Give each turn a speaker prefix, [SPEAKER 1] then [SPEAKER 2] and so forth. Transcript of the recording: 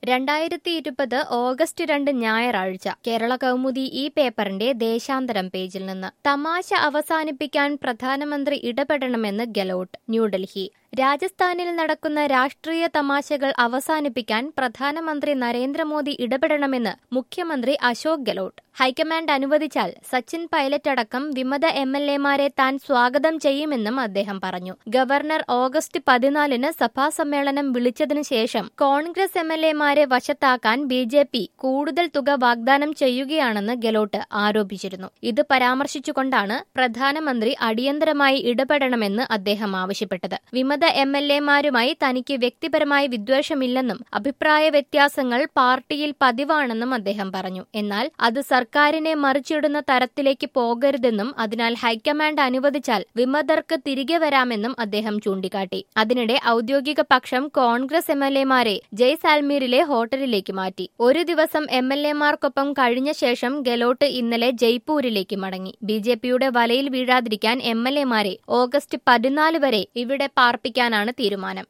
[SPEAKER 1] രണ്ടായിരത്തി ഇരുപത് ഓഗസ്റ്റ് രണ്ട് ഞായറാഴ്ച കേരള കൗമുദി ഈ പേപ്പറിന്റെ ദേശാന്തരം പേജിൽ നിന്ന് തമാശ അവസാനിപ്പിക്കാൻ പ്രധാനമന്ത്രി ഇടപെടണമെന്ന് ഗെലോട്ട് ന്യൂഡൽഹി രാജസ്ഥാനിൽ നടക്കുന്ന രാഷ്ട്രീയ തമാശകൾ അവസാനിപ്പിക്കാൻ പ്രധാനമന്ത്രി നരേന്ദ്രമോദി ഇടപെടണമെന്ന് മുഖ്യമന്ത്രി അശോക് ഗെലോട്ട് ഹൈക്കമാൻഡ് അനുവദിച്ചാൽ സച്ചിൻ പൈലറ്റ് അടക്കം വിമത എം എൽ എമാരെ താൻ സ്വാഗതം ചെയ്യുമെന്നും അദ്ദേഹം പറഞ്ഞു ഗവർണർ ഓഗസ്റ്റ് പതിനാലിന് സഭാ സമ്മേളനം വിളിച്ചതിനു ശേഷം കോൺഗ്രസ് എം എൽ എമാരെ വശത്താക്കാൻ ബി ജെ പി കൂടുതൽ തുക വാഗ്ദാനം ചെയ്യുകയാണെന്ന് ഗെലോട്ട് ആരോപിച്ചിരുന്നു ഇത് പരാമർശിച്ചുകൊണ്ടാണ് പ്രധാനമന്ത്രി അടിയന്തരമായി ഇടപെടണമെന്ന് അദ്ദേഹം ആവശ്യപ്പെട്ടത് വിമത എം എൽ എമാരുമായി തനിക്ക് വ്യക്തിപരമായി വിദ്വേഷമില്ലെന്നും അഭിപ്രായ വ്യത്യാസങ്ങൾ പാർട്ടിയിൽ പതിവാണെന്നും അദ്ദേഹം പറഞ്ഞു എന്നാൽ അത് സർക്കാരിനെ മറിച്ചിടുന്ന തരത്തിലേക്ക് പോകരുതെന്നും അതിനാൽ ഹൈക്കമാൻഡ് അനുവദിച്ചാൽ വിമതർക്ക് തിരികെ വരാമെന്നും അദ്ദേഹം ചൂണ്ടിക്കാട്ടി അതിനിടെ ഔദ്യോഗിക പക്ഷം കോൺഗ്രസ് എം എൽ എമാരെ ജയ്സാൽമീറിലെ ഹോട്ടലിലേക്ക് മാറ്റി ഒരു ദിവസം എം എൽ എമാർക്കൊപ്പം കഴിഞ്ഞ ശേഷം ഗെലോട്ട് ഇന്നലെ ജയ്പൂരിലേക്ക് മടങ്ങി ബി ജെ പിയുടെ വലയിൽ വീഴാതിരിക്കാൻ എം എൽ എമാരെ ഓഗസ്റ്റ് പതിനാല് വരെ ഇവിടെ പാർപ്പിക്കാനാണ് തീരുമാനം